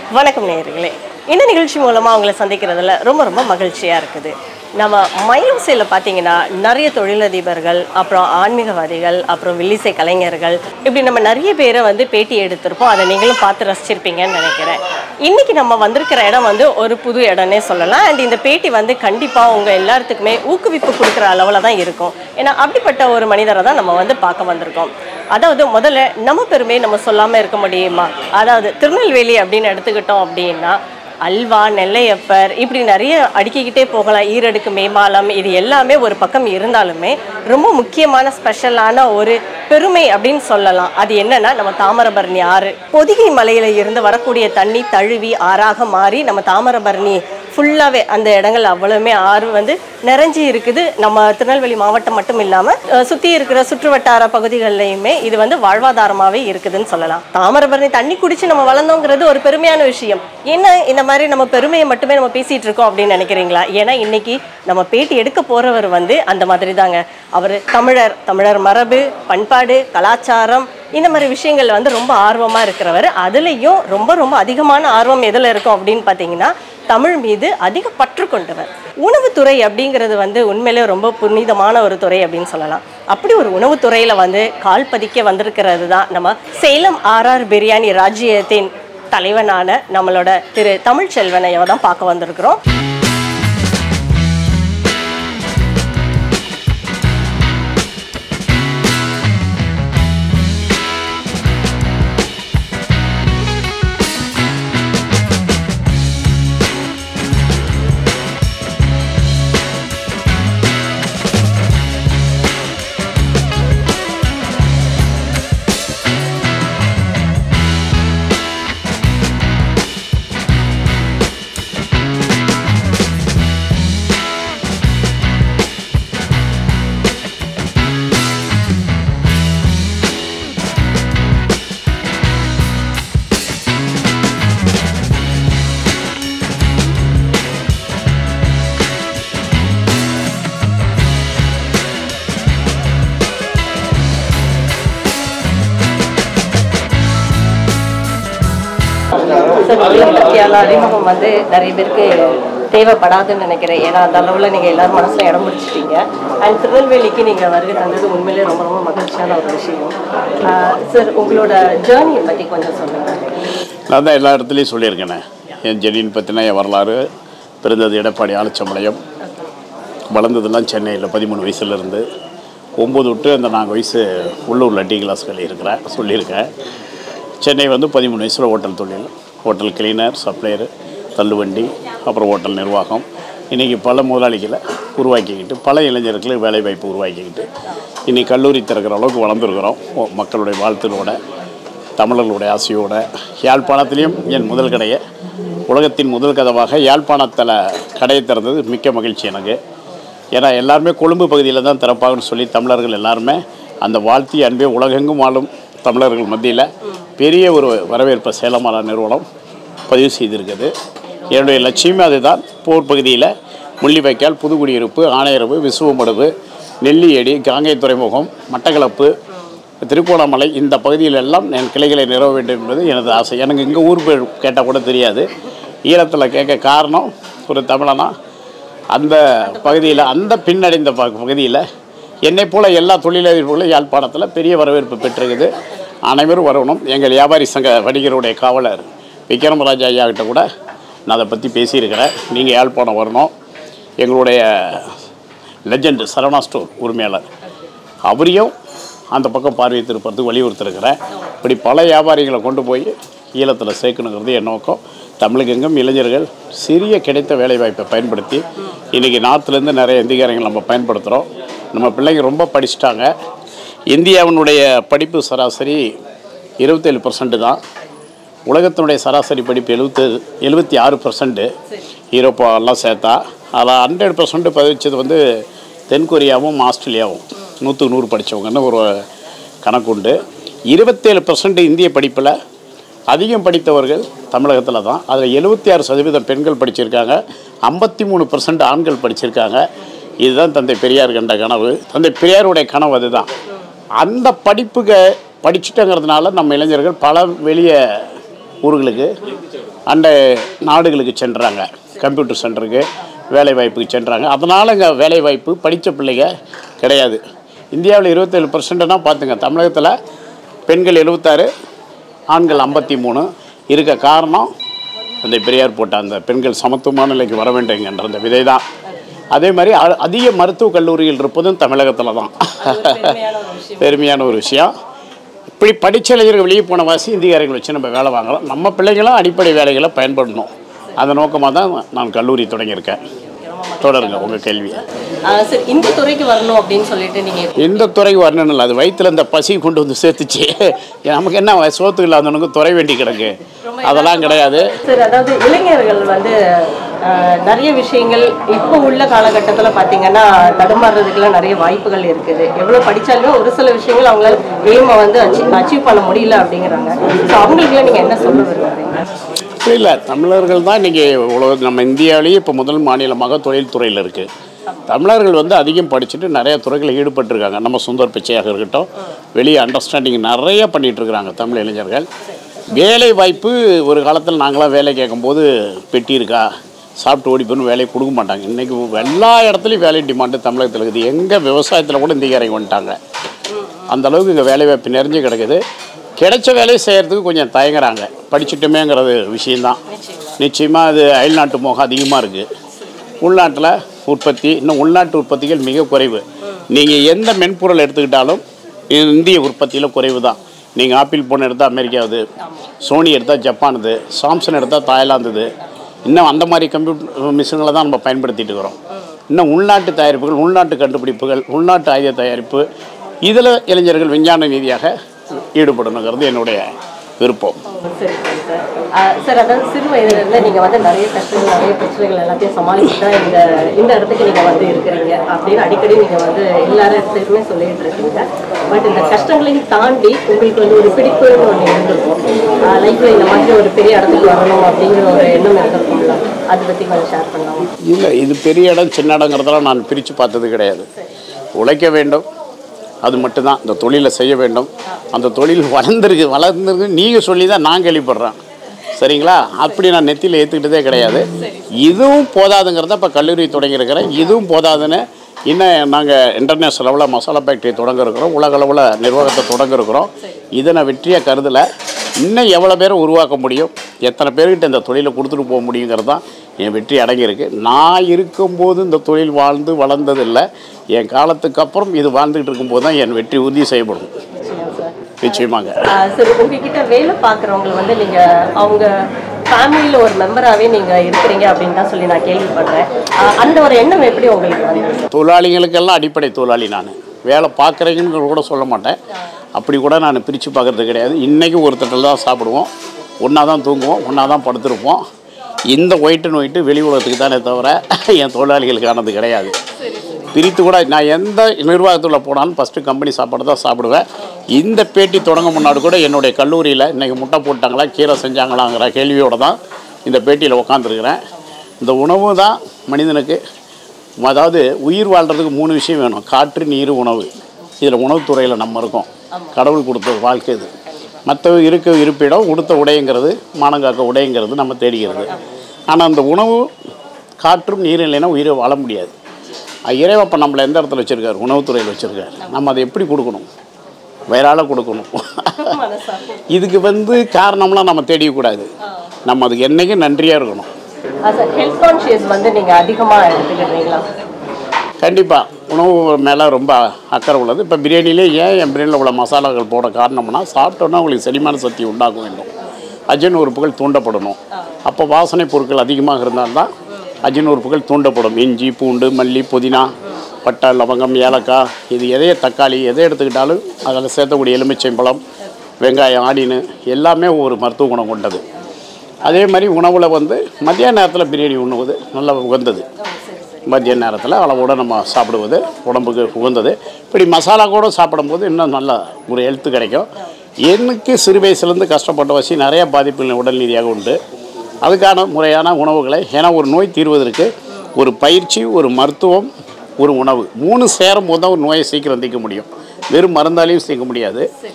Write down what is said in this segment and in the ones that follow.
வணக்கம் நேயர்களே இந்த நிகழ்ச்சி மூலமாக உங்களை சந்திக்கிறதுல ரொம்ப ரொம்ப மகிழ்ச்சியாக இருக்குது நம்ம மயிலோசையில் பார்த்தீங்கன்னா நிறைய தொழிலதிபர்கள் அப்புறம் ஆன்மீகவாதிகள் அப்புறம் வில்லிசை கலைஞர்கள் இப்படி நம்ம நிறைய பேரை வந்து பேட்டி எடுத்திருப்போம் அதை நீங்களும் பார்த்து ரசிச்சிருப்பீங்கன்னு நினைக்கிறேன் இன்னைக்கு நம்ம வந்திருக்கிற இடம் வந்து ஒரு புது இடம்னே சொல்லலாம் அண்ட் இந்த பேட்டி வந்து கண்டிப்பாக உங்கள் எல்லாத்துக்குமே ஊக்குவிப்பு கொடுக்குற அளவில் தான் இருக்கும் ஏன்னா அப்படிப்பட்ட ஒரு மனிதரை தான் நம்ம வந்து பார்க்க வந்திருக்கோம் அதாவது முதல்ல நம்ம பெருமையை நம்ம சொல்லாமல் இருக்க முடியுமா அதாவது திருநெல்வேலி அப்படின்னு எடுத்துக்கிட்டோம் அப்படின்னா அல்வா நெல்லையப்பர் இப்படி நிறைய அடுக்கிக்கிட்டே போகலாம் ஈரடுக்கு மேம்பாலம் இது எல்லாமே ஒரு பக்கம் இருந்தாலுமே ரொம்ப முக்கியமான ஸ்பெஷலான ஒரு பெருமை அப்படின்னு சொல்லலாம் அது என்னன்னா நம்ம தாமிரபரணி ஆறு பொதிகை மலையில இருந்து வரக்கூடிய தண்ணி தழுவி ஆறாக மாறி நம்ம தாமிரபரணி ஃபுல்லாகவே அந்த இடங்கள் அவ்வளவுமே ஆறு வந்து நிறைஞ்சி இருக்குது நம்ம திருநெல்வேலி மாவட்டம் மட்டும் இல்லாமல் சுற்றி இருக்கிற சுற்றுவட்டார பகுதிகள்லையுமே இது வந்து வாழ்வாதாரமாகவே இருக்குதுன்னு சொல்லலாம் தாமிரபரணி தண்ணி குடிச்சு நம்ம வளர்ந்தோங்கிறது ஒரு பெருமையான விஷயம் என்ன இந்த மாதிரி நம்ம பெருமையை மட்டுமே நம்ம பேசிட்டு இருக்கோம் அப்படின்னு நினைக்கிறீங்களா ஏன்னா இன்னைக்கு நம்ம பேட்டி எடுக்க போறவர் வந்து அந்த மாதிரி தாங்க அவர் தமிழர் தமிழர் மரபு பண்பாடு கலாச்சாரம் இந்த மாதிரி விஷயங்கள் வந்து ரொம்ப ஆர்வமாக இருக்கிறவர் அதுலேயும் ரொம்ப ரொம்ப அதிகமான ஆர்வம் எதில் இருக்கும் அப்படின்னு பார்த்தீங்கன்னா தமிழ் மீது அதிக பற்று கொண்டவர் உணவுத்துறை அப்படிங்கிறது வந்து உண்மையிலே ரொம்ப புனிதமான ஒரு துறை அப்படின்னு சொல்லலாம் அப்படி ஒரு உணவுத்துறையில் வந்து கால் பதிக்க வந்திருக்கிறது தான் நம்ம சேலம் ஆர்ஆர் பிரியாணி ராஜ்யத்தின் தலைவனான நம்மளோட திரு தமிழ்ச்செல்வனையை தான் பார்க்க வந்திருக்கிறோம் சார் உங்களை பற்றியான அறிமுகம் வந்து நிறைய பேருக்கு தேவைப்படாதுன்னு நினைக்கிறேன் ஏன்னா அந்த அளவில் நீங்கள் எல்லாரும் மனசில் இடம் பிடிச்சிட்டீங்க அண்ட் திருநெல்வேலிக்கு நீங்கள் வருகை தந்தது உண்மையிலே ரொம்ப ரொம்ப மகிழ்ச்சியான ஒரு விஷயம் சார் உங்களோட ஜேர்னியை பற்றி கொஞ்சம் சொல்லுங்கள் நான் தான் எல்லா இடத்துலையும் சொல்லியிருக்கேனே என் ஜெனின் பற்றின என் வரலாறு பிறந்தது எடப்பாடி ஆலச்சம்பாளையம் வளர்ந்ததெல்லாம் சென்னையில் பதிமூணு வயசுலேருந்து ஒம்பது விட்டு அந்த நாங்கள் வயசு உள்ளூரில் டீ கிளாஸ் இருக்கிறேன் சொல்லியிருக்கேன் சென்னை வந்து பதிமூணு வயசில் ஹோட்டல் தொழில் ஹோட்டல் கிளீனர் சப்ளையரு தள்ளுவண்டி அப்புறம் ஹோட்டல் நிர்வாகம் இன்றைக்கி பல முதலாளிகளை உருவாக்கிக்கிட்டு பல இளைஞர்களுக்கு வேலைவாய்ப்பு உருவாக்கிக்கிட்டு இன்றைக்கி கல்லூரி திறக்கிற அளவுக்கு வளர்ந்துருக்குறோம் ஓ- மக்களுடைய வாழ்த்துகளோட தமிழர்களுடைய ஆசையோட யாழ்ப்பாணத்திலையும் என் முதல் கடையை உலகத்தின் முதல் கதவாக யாழ்ப்பாணத்தில் கடையை திறந்தது மிக்க மகிழ்ச்சி எனக்கு ஏன்னா எல்லாருமே கொழும்பு பகுதியில் தான் திறப்பாங்கன்னு சொல்லி தமிழர்கள் எல்லாருமே அந்த வாழ்த்தி அன்பே உலகெங்கும் வாழும் தமிழர்கள் மத்தியில் பெரிய ஒரு வரவேற்பை சேலமாலா நிறுவனம் பதிவு செய்திருக்குது என்னுடைய லட்சியமே அதுதான் போர் பகுதியில் முள்ளிவாய்க்கால் புதுக்குடியிருப்பு ஆணையரவு விசுவமடுவு நெல்லியடி காங்கை துறைமுகம் மட்டக்களப்பு திருக்கோணமலை இந்த பகுதியில் எல்லாம் என் கிளைகளை நிறுவ வேண்டும் என்பது எனது ஆசை எனக்கு இங்கே ஊர் பேர் கேட்டால் கூட தெரியாது ஈழத்தில் கேட்க காரணம் ஒரு தமிழனா அந்த பகுதியில் அந்த பின்னடைந்த ப பகுதியில் என்னைப் போல எல்லா தொழிலதிபர்களும் யாழ்ப்பாணத்தில் பெரிய வரவேற்பு பெற்றிருக்குது அனைவரும் வரணும் எங்கள் வியாபாரி சங்க வணிகருடைய காவலர் விக்ரமராஜா ஐயா கிட்ட கூட நான் அதை பற்றி பேசியிருக்கிறேன் நீங்கள் யாழ்ப்பாணம் வரணும் எங்களுடைய லெஜண்ட் சரவணா ஸ்டோர் உரிமையாளர் அவரையும் அந்த பக்கம் பார்வை திருப்பறதுக்கு வலியுறுத்திருக்கிறேன் இப்படி பல வியாபாரிகளை கொண்டு போய் ஈழத்தில் சேர்க்கணுங்கிறது என் நோக்கம் தமிழகெங்கும் இளைஞர்கள் சிறிய கிடைத்த வேலைவாய்ப்பை பயன்படுத்தி இன்றைக்கி நார்த்துலேருந்து நிறைய இந்திகாரங்கள் நம்ம பயன்படுத்துகிறோம் நம்ம பிள்ளைங்க ரொம்ப படிச்சிட்டாங்க இந்தியாவினுடைய படிப்பு சராசரி இருபத்தேழு பர்சன்ட் தான் உலகத்தினுடைய சராசரி படிப்பு எழுபத்து எழுபத்தி ஆறு பர்சன்ட்டு ஈரோப்பாவெல்லாம் சேர்த்தா அதில் ஹண்ட்ரட் பர்சன்ட் பதிச்சது வந்து தென்கொரியாவும் ஆஸ்திரேலியாவும் நூற்றுக்கு நூறு படித்தவங்கன்னு ஒரு கணக்குண்டு இருபத்தேழு பர்சன்ட் இந்திய படிப்பில் அதிகம் படித்தவர்கள் தமிழகத்தில் தான் அதில் எழுபத்தி ஆறு சதவீதம் பெண்கள் படிச்சிருக்காங்க ஐம்பத்தி மூணு பர்சன்ட் ஆண்கள் படிச்சிருக்காங்க இதுதான் தந்தை பெரியார் கண்ட கனவு தந்தை பெரியாருடைய கனவு அதுதான் அந்த படிப்புக்கு படிச்சுட்டங்கிறதுனால நம்ம இளைஞர்கள் பல வெளிய ஊர்களுக்கு அண்ட நாடுகளுக்கு சென்றாங்க கம்ப்யூட்டர் சென்டருக்கு வேலை வாய்ப்புக்கு சென்றாங்க அதனால் இங்கே வேலை வாய்ப்பு படித்த பிள்ளைங்க கிடையாது இந்தியாவில் இருபத்தேழு பர்சன்ட்னா பார்த்துங்க தமிழகத்தில் பெண்கள் எழுபத்தாறு ஆண்கள் ஐம்பத்தி மூணு இருக்க காரணம் அந்த பெரியார் போட்ட அந்த பெண்கள் சமத்துவமான நிலைக்கு வர வேண்டுங்கிற அந்த விதை தான் அதே மாதிரி அ- அதிக மருத்துவக் கல்லூரிகள் இருப்பதும் தமிழகத்தில் தான் பெருமையான ஒரு விஷயம் இப்படி படிச்ச இளைஞர்கள் வெளியே போன வாசி இந்தியாரிகள் வச்சு நம்ம வேலை வாங்கலாம் நம்ம பிள்ளைங்களும் அடிப்படை வேலைகளை பயன்படணும் அந்த நோக்கமாக தான் நான் கல்லூரி தொடங்கியிருக்கேன் தொடருங்க உங்கள் கேள்வியை ஆஹ் சரி இந்த துறைக்கு வரணும் அப்படின்னு சொல்லிட்டு நீங்க எந்த துறைக்கு வரணும் இல்லை அது வயிற்றுல இந்த பசி கொண்டு வந்து சேர்த்துச்சு நமக்கு என்ன சோத்துக்கு இல்லாதவனுக்கு துறை வேண்டி கிடக்கு அதெல்லாம் கிடையாது சரி அதாவது இளைஞர்கள் வந்து ஆஹ், நிறைய விஷயங்கள் இப்போ உள்ள காலகட்டத்தில் பார்த்தீங்கன்னா தடுமாறுறதுக்குலாம் நிறைய வாய்ப்புகள் இருக்குது எவ்வளோ படித்தாலுமே ஒரு சில விஷயங்கள் அவங்களால எய்மை வந்து அச்சீவ் அச்சீவ் பண்ண முடியல அப்படிங்கிறாங்க ஸோ அவங்களுக்குலாம் நீங்கள் என்ன சொல்ல விரும்புறீங்க அப்படி இல்லை தமிழர்கள் தான் இன்றைக்கி உலக நம்ம இந்தியாவிலேயே இப்போ முதல் மாநிலமாக தொழில்துறையில் இருக்குது தமிழர்கள் வந்து அதிகம் படிச்சுட்டு நிறைய துறைகளில் ஈடுபட்டிருக்காங்க நம்ம சுந்தர் பிச்சையாக இருக்கட்டும் வெளியே அண்டர்ஸ்டாண்டிங் நிறைய பண்ணிட்டு இருக்கிறாங்க தமிழ் இளைஞர்கள் வேலை வாய்ப்பு ஒரு காலத்தில் நாங்களாம் வேலை கேட்கும்போது பெட்டி இருக்கா சாப்பிட்டு ஓடி போய் வேலையை கொடுக்க மாட்டாங்க இன்றைக்கி எல்லா இடத்துலையும் வேலை டிமாண்டு தமிழகத்தில் இருக்குது எங்கே விவசாயத்தில் கூட இந்திக்காரங்க வந்துட்டாங்க அந்த அளவுக்கு இங்கே வேலை வாய்ப்பு நிறைஞ்சு கிடக்குது கிடைச்ச வேலையை செய்கிறதுக்கு கொஞ்சம் தயங்குறாங்க படிச்சுட்டோமேங்கிறது விஷயந்தான் நிச்சயமாக அது அயல்நாட்டு மோகம் அதிகமாக இருக்குது உள்நாட்டில் உற்பத்தி இன்னும் உள்நாட்டு உற்பத்திகள் மிக குறைவு நீங்கள் எந்த மென்பொருள் எடுத்துக்கிட்டாலும் இந்திய உற்பத்தியில் குறைவு தான் நீங்கள் ஆப்பிள் ஃபோன் எடுத்தால் அமெரிக்காவுது சோனி எடுத்தால் ஜப்பானுது சாம்சங் எடுத்தால் தாய்லாந்துது இன்னும் அந்த மாதிரி கம்ப்யூட்டர் மிஷின்களை தான் நம்ம பயன்படுத்திட்டு இருக்கிறோம் இன்னும் உள்நாட்டு தயாரிப்புகள் உள்நாட்டு கண்டுபிடிப்புகள் உள்நாட்டு ஆயுத தயாரிப்பு இதில் இளைஞர்கள் விஞ்ஞான ரீதியாக ஈடுபடணுங்கிறது என்னுடைய விருப்பம் சரி சரி சார் ஆஹ் சார் அதாவது சிறு வயதுலேருந்து நீங்கள் வந்து நிறைய கஷ்டங்கள் நிறைய பிரச்சனைகள் எல்லாத்தையும் சமாளித்து தான் இந்த இந்த இடத்துக்கு நீங்கள் வந்து இருக்கிறீங்க அப்படின்னு அடிக்கடி நீங்கள் வந்து எல்லா இடத்துலையுமே சொல்லிட்டு இருக்கீங்க பட் இந்த கஷ்டங்களையும் தாண்டி உங்களுக்கு வந்து ஒரு பிடிப்புன்னு ஒன்று இருந்திருக்கும் லைஃப்பில் இந்த மாதிரி ஒரு பெரிய இடத்துக்கு வரணும் அப்படிங்கிற ஒரு எண்ணம் இருந்திருக்கும்ல அதை பற்றி கொஞ்சம் ஷேர் பண்ணலாம் இல்லை இது பெரிய இடம் சின்ன இடங்கிறதெல்லாம் நான் பிரித்து பார்த்தது கிடையாது உழைக்க வேண்டும் அது மட்டும்தான் இந்த தொழிலை செய்ய வேண்டும் அந்த தொழில் வளர்ந்துருக்கு வளர்ந்துருக்கு நீங்கள் சொல்லி தான் நான் கேள்விப்படுறேன் சரிங்களா அப்படி நான் நெத்தியில் ஏற்றுக்கிட்டதே கிடையாது இதுவும் போதாதுங்கிறத இப்போ கல்லூரி தொடங்கியிருக்கிறேன் இதுவும் போதாதுன்னு இன்னும் நாங்கள் இன்டர்நேஷ்னல் லெவலில் மசாலா ஃபேக்ட்ரி தொடங்க இருக்கிறோம் உலக அளவில் நிர்வாகத்தை தொடங்க இருக்கிறோம் இதை நான் வெற்றியாக கருதலை இன்னும் எவ்வளோ பேரை உருவாக்க முடியும் எத்தனை பேர்கிட்ட இந்த தொழிலை கொடுத்துட்டு போக முடியுங்கிறது தான் என் வெற்றி அடங்கியிருக்கு நான் இருக்கும்போது இந்த தொழில் வாழ்ந்து வளர்ந்ததில்லை என் காலத்துக்கு அப்புறம் இது வாழ்ந்துகிட்டு இருக்கும்போது தான் என் வெற்றி உறுதி செய்யப்படும் நிச்சயமாக ஆஹ் சரி உங்ககிட்ட வேலை பார்க்குறவங்க வந்து நீங்கள் அவங்க ஃபேமிலியில் ஒரு மெம்பராகவே நீங்கள் இருக்கிறீங்க அப்படின்னு தான் சொல்லி நான் கேள்விப்படுறேன் ஆஹ் அந்த ஒரு எண்ணம் எப்படி உங்களுக்கு வந்து தொழிலாளிகளுக்கெல்லாம் அடிப்படை தொழிலாளி நான் வேலை பார்க்குறீங்கன்னு கூட சொல்ல மாட்டேன் அப்படி கூட நான் பிரித்து பார்க்கறது கிடையாது இன்றைக்கும் ஒரு தட்டில் தான் சாப்பிடுவோம் ஒன்றா தான் தூங்குவோம் ஒன்றா தான் படுத்திருப்போம் இந்த ஒயிட் அண்ட் ஒயிட்டு வெளி உலகத்துக்கு தானே தவிர என் தொழிலாளிகளுக்கானது கிடையாது பிரித்து கூட நான் எந்த நிர்வாகத்தில் போனாலும் ஃபஸ்ட்டு கம்பெனி சாப்பாடு தான் சாப்பிடுவேன் இந்த பேட்டி தொடங்க முன்னாடி கூட என்னுடைய கல்லூரியில் இன்றைக்கி முட்டை போட்டாங்களா கீரை செஞ்சாங்களாங்கிற கேள்வியோடு தான் இந்த பேட்டியில் உட்காந்துருக்கிறேன் இந்த உணவு தான் மனிதனுக்கு அதாவது உயிர் வாழ்கிறதுக்கு மூணு விஷயம் வேணும் காற்று நீர் உணவு இதில் உணவுத்துறையில் நம்ம இருக்கோம் கடவுள் கொடுத்த வாழ்க்கை இது மற்ற இருக்க இருப்பிடம் உடுத்த உடைங்கிறது மானங்காக்க உடைங்கிறது நம்ம தேடிக்கிறது ஆனால் அந்த உணவு காற்றும் நீர் இல்லைன்னா உயிரை வாழ முடியாது அஹ் இறைவன் அப்போ நம்மளை எந்த இடத்துல வச்சுருக்காரு உணவுத்துறையில் வச்சுருக்காரு நம்ம அதை எப்படி கொடுக்கணும் வயிறால் கொடுக்கணும் இதுக்கு வந்து காரணம்லாம் நம்ம தெரியக்கூடாது நம்ம அதுக்கு என்றைக்கும் நன்றியாக இருக்கணும் ஹெல்த் கான்ஷியஸ் வந்து நீங்கள் அதிகமாக எடுத்துக்கிறீங்களா கண்டிப்பாக உணவு மேலே ரொம்ப அக்கறை உள்ளது இப்போ பிரியாணிலே ஏன் என் பிரியாணியில் உள்ள மசாலாக்கள் போட காரணம்னா சாப்பிட்டோன்னா உங்களுக்கு செரிமான சக்தி உண்டாக்க வேண்டும் அஜின் உறுப்புகள் தூண்டப்படணும் அப்போ வாசனை பொருட்கள் அதிகமாக இருந்தால்தான் அஜின் உறுப்புகள் தூண்டப்படும் இஞ்சி பூண்டு மல்லி புதினா பட்டை லவங்கம் ஏலக்காய் இது எதைய தக்காளி எதை எடுத்துக்கிட்டாலும் அதில் சேர்த்தக்கூடிய எலுமிச்சைம்பழம் வெங்காயம் ஆடினு எல்லாமே ஒரு மருத்துவ குணம் கொண்டது அதே மாதிரி உணவில் வந்து மதிய நேரத்தில் பிரியாணி உண்ணுவது நல்ல உகந்தது மதிய நேரத்தில் அளவோடு நம்ம சாப்பிடுவது உடம்புக்கு உகந்தது இப்படி மசாலா கூட சாப்பிடும்போது இன்னும் நல்ல ஒரு ஹெல்த்து கிடைக்கும் எனக்கு சிறு வயசுலேருந்து கஷ்டப்பட்ட வசி நிறைய பாதிப்புகள் உடல் ரீதியாக உண்டு அதுக்கான முறையான உணவுகளை ஏன்னா ஒரு நோய் தீர்வதற்கு ஒரு பயிற்சி ஒரு மருத்துவம் ஒரு உணவு மூணு சேரும் போது தான் ஒரு நோயை சீக்கிரம் தீர்க்க முடியும் வெறும் மருந்தாலையும் தீர்க்க முடியாது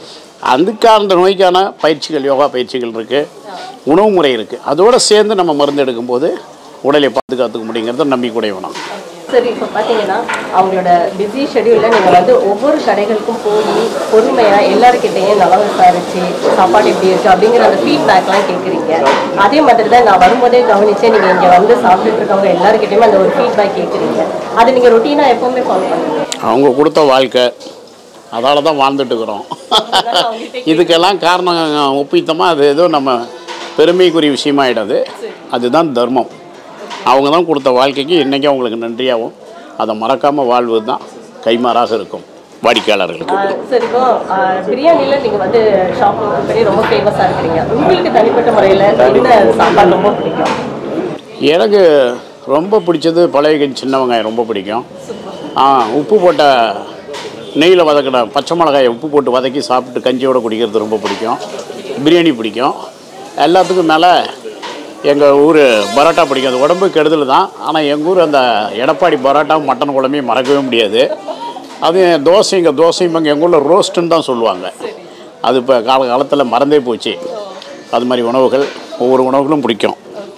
அதுக்கான அந்த நோய்க்கான பயிற்சிகள் யோகா பயிற்சிகள் இருக்குது உணவு முறை இருக்குது அதோடு சேர்ந்து நம்ம மருந்து எடுக்கும்போது உடலை பாதுகாத்துக்க முடியுங்கிறத நம்பிக்கையுடையவனம் சரி இப்போ பார்த்தீங்கன்னா அவங்களோட பிஸி ஷெடியூலில் நீங்கள் வந்து ஒவ்வொரு கடைகளுக்கும் போய் பொறுமையாக எல்லாருக்கிட்டையும் நலம் விசாரிச்சு சாப்பாடு எப்படி இருக்குது அப்படிங்கிற அந்த ஃபீட்பேக்லாம் கேட்குறீங்க அதே மாதிரி தான் நான் வரும்போதே கவனிச்சேன் நீங்கள் இங்கே வந்து சாப்பிட்டுட்டு இருக்கவங்க எல்லாருக்கிட்டையுமே அந்த ஒரு ஃபீட்பேக் கேட்குறீங்க அது நீங்கள் ரொட்டீனாக எப்போவுமே ஃபாலோ பண்ணுவீங்க அவங்க கொடுத்த வாழ்க்கை அதால தான் வாழ்ந்துட்டு இருக்கிறோம் இதுக்கெல்லாம் காரணம் ஒப்பித்தமாக அது ஏதோ நம்ம பெருமைக்குரிய விஷயமாயிடாது அதுதான் தர்மம் அவங்க தான் கொடுத்த வாழ்க்கைக்கு இன்றைக்கி அவங்களுக்கு நன்றியாகவும் அதை மறக்காமல் வாழ்வது தான் கைமாறாக இருக்கும் வாடிக்கையாளர்களுக்கு சரி இப்போ பிரியாணியில் நீங்கள் வந்து ஷாப் பண்ணி ரொம்ப ஃபேமஸாக இருக்கிறீங்க உங்களுக்கு தனிப்பட்ட முறையில் என்ன சாப்பாடு ரொம்ப பிடிக்கும் எனக்கு ரொம்ப பிடிச்சது பழைய கஞ்சி சின்ன வெங்காயம் ரொம்ப பிடிக்கும் ஆ உப்பு போட்ட நெய்யில் வதக்கின பச்சை மிளகாயை உப்பு போட்டு வதக்கி சாப்பிட்டு கஞ்சியோட குடிக்கிறது ரொம்ப பிடிக்கும் பிரியாணி பிடிக்கும் எல்லாத்துக்கும் மேலே எங்கள் ஊர் பரோட்டா பிடிக்கும் அது உடம்பு கெடுதல் தான் ஆனால் எங்கள் ஊர் அந்த எடப்பாடி பரோட்டா மட்டன் குழம்பையும் மறக்கவே முடியாது அது தோசை இங்கே தோசையும் இங்கே எங்கள் ஊரில் ரோஸ்ட்டுன்னு தான் சொல்லுவாங்க அது இப்போ கால காலத்தில் மறந்தே போச்சு அது மாதிரி உணவுகள் ஒவ்வொரு உணவுகளும் பிடிக்கும்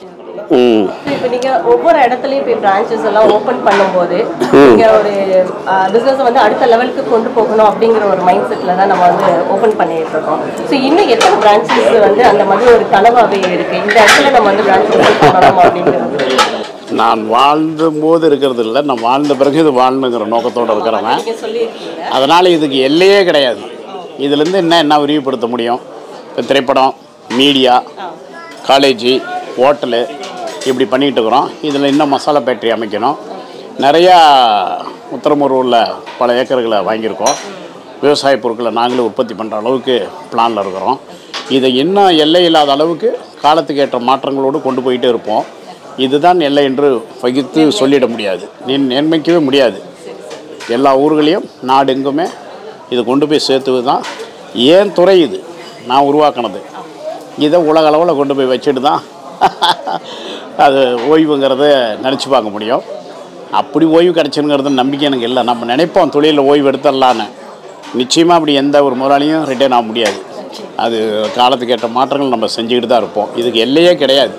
ம் இப்போ நீங்க ஒவ்வொரு இடத்துலயும் போய் பிரான்ச்சஸ் எல்லாம் ஓபன் பண்ணும்போது நீங்க ஒரு பிசினஸ் வந்து அடுத்த லெவலுக்கு கொண்டு போகணும் அப்படிங்கிற ஒரு மைண்ட் செட்ல தான் நம்ம வந்து ஓபன் பண்ணிட்டு இருக்கோம் ஸோ இன்னும் எத்தனை பிரான்ச்சஸ் வந்து அந்த மாதிரி ஒரு கனவாவே இருக்கு இந்த இடத்துல நம்ம வந்து பிரான்ச் ஓபன் பண்ணணும் அப்படிங்கிறது நான் வாழ்ந்த போது இருக்கிறது இல்லை நான் வாழ்ந்த பிறகு இது வாழணுங்கிற நோக்கத்தோடு இருக்கிறவன் நீங்க சொல்லியிருக்கீங்க அதனால் இதுக்கு எல்லையே கிடையாது இதுலேருந்து என்ன என்ன விரிவுபடுத்த முடியும் இப்போ திரைப்படம் மீடியா காலேஜு ஹோட்டலு இப்படி பண்ணிகிட்டு இருக்கிறோம் இதில் இன்னும் மசாலா ஃபேக்ட்ரி அமைக்கணும் நிறையா உத்தரமூரில் பல ஏக்கர்களை வாங்கியிருக்கோம் விவசாய பொருட்களை நாங்களே உற்பத்தி பண்ணுற அளவுக்கு பிளானில் இருக்கிறோம் இதை இன்னும் எல்லை இல்லாத அளவுக்கு காலத்துக்கு ஏற்ற மாற்றங்களோடு கொண்டு போயிட்டே இருப்போம் இதுதான் எல்லை என்று வகித்து சொல்லிட முடியாது நீ நிர்ணயிக்கவே முடியாது எல்லா ஊர்களையும் நாடு எங்குமே இது கொண்டு போய் சேர்த்துவது தான் ஏன் துறை இது நான் உருவாக்கினது இதை உலக அளவில் கொண்டு போய் வச்சுட்டு தான் அது ஓய்வுங்கிறத நினச்சி பார்க்க முடியும் அப்படி ஓய்வு கிடச்சிருங்கிறது நம்பிக்கை எனக்கு இல்லை நம்ம நினைப்போம் தொழிலில் ஓய்வு எடுத்துடலான்னு நிச்சயமாக அப்படி எந்த ஒரு முதலாளியும் ரிட்டர்ன் ஆக முடியாது அது காலத்துக்கு ஏற்ற மாற்றங்கள் நம்ம செஞ்சுக்கிட்டு தான் இருப்போம் இதுக்கு எல்லையே கிடையாது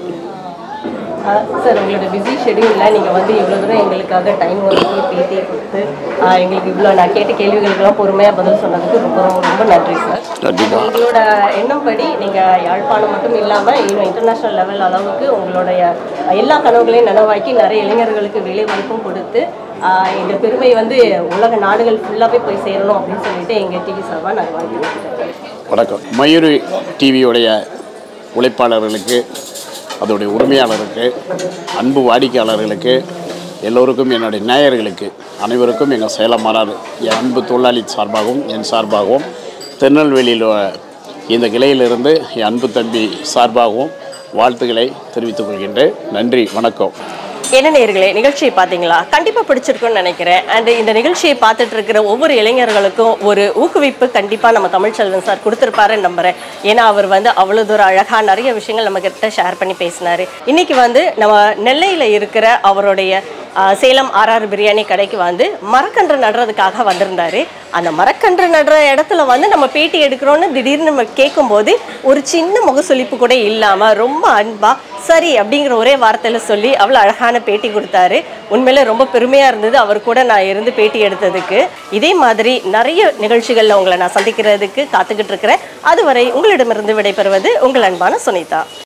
சார் உங்களோட பிஸி ஷெடியூலில் நீங்கள் வந்து இவ்வளோ தூரம் எங்களுக்காக டைம் ஒதுக்கி பேட்டி கொடுத்து ஆஹ் எங்களுக்கு இவ்வளோ நான் கேட்ட கேள்விகளுக்கெல்லாம் பொறுமையாக பதில் சொன்னதுக்கு ரொம்ப ரொம்ப ரொம்ப நன்றி சார் கண்டிப்பாக உங்களோட எண்ணம்படி நீங்கள் யாழ்ப்பாணம் மட்டும் இல்லாமல் இன்னும் இன்டர்நேஷ்னல் லெவல் அளவுக்கு உங்களுடைய எல்லா கனவுகளையும் நனவாக்கி நிறைய இளைஞர்களுக்கு வேலை வாய்ப்பும் கொடுத்து ஆஹ் இந்த பெருமை வந்து உலக நாடுகள் ஃபுல்லாகவே போய் சேரணும் அப்படின்னு சொல்லிட்டு எங்கள் டிவி சார்பாக நாங்கள் வாழ்த்து வணக்கம் மயூரி டிவியுடைய உழைப்பாளர்களுக்கு அதோடைய உரிமையாளருக்கு அன்பு வாடிக்கையாளர்களுக்கு எல்லோருக்கும் என்னுடைய நேயர்களுக்கு அனைவருக்கும் எங்கள் சேலம் மாறாது என் அன்பு தொழிலாளி சார்பாகவும் என் சார்பாகவும் திருநெல்வேலியில் இந்த கிளையிலிருந்து என் அன்பு தம்பி சார்பாகவும் வாழ்த்துக்களை தெரிவித்துக் கொள்கின்றேன் நன்றி வணக்கம் என்ன நேர்களே நிகழ்ச்சியை பார்த்தீங்களா கண்டிப்பாக பிடிச்சிருக்கும்னு நினைக்கிறேன் அண்ட் இந்த நிகழ்ச்சியை பார்த்துட்டு இருக்கிற ஒவ்வொரு இளைஞர்களுக்கும் ஒரு ஊக்குவிப்பு கண்டிப்பாக நம்ம தமிழ்ச்செல்வன் சார் கொடுத்துருப்பாருன்னு நம்புறேன் ஏன்னா அவர் வந்து அவ்வளோ தூரம் அழகாக நிறைய விஷயங்கள் நம்ம கிட்ட ஷேர் பண்ணி பேசினாரு இன்னைக்கு வந்து நம்ம நெல்லையில் இருக்கிற அவருடைய ஆஹ், சேலம் ஆர்ஆர் பிரியாணி கடைக்கு வந்து மரக்கன்று நடுறதுக்காக வந்திருந்தாரு அந்த மரக்கன்று நடுற இடத்துல வந்து நம்ம பேட்டி எடுக்கிறோன்னு திடீர்னு நம்ம கேட்கும்போது ஒரு சின்ன முகசுளிப்பு கூட இல்லாமல் ரொம்ப அன்பா சரி அப்படிங்கிற ஒரே வார்த்தையில் சொல்லி அவ்வளோ அழகான பேட்டி கொடுத்தாரு உண்மையில ரொம்ப பெருமையாக இருந்தது அவர் கூட நான் இருந்து பேட்டி எடுத்ததுக்கு இதே மாதிரி நிறைய நிகழ்ச்சிகளில் உங்களை நான் சந்திக்கிறதுக்கு காத்துக்கிட்டு இருக்கிறேன் அதுவரை உங்களிடமிருந்து விடைபெறுவது உங்கள் அன்பான சுனிதா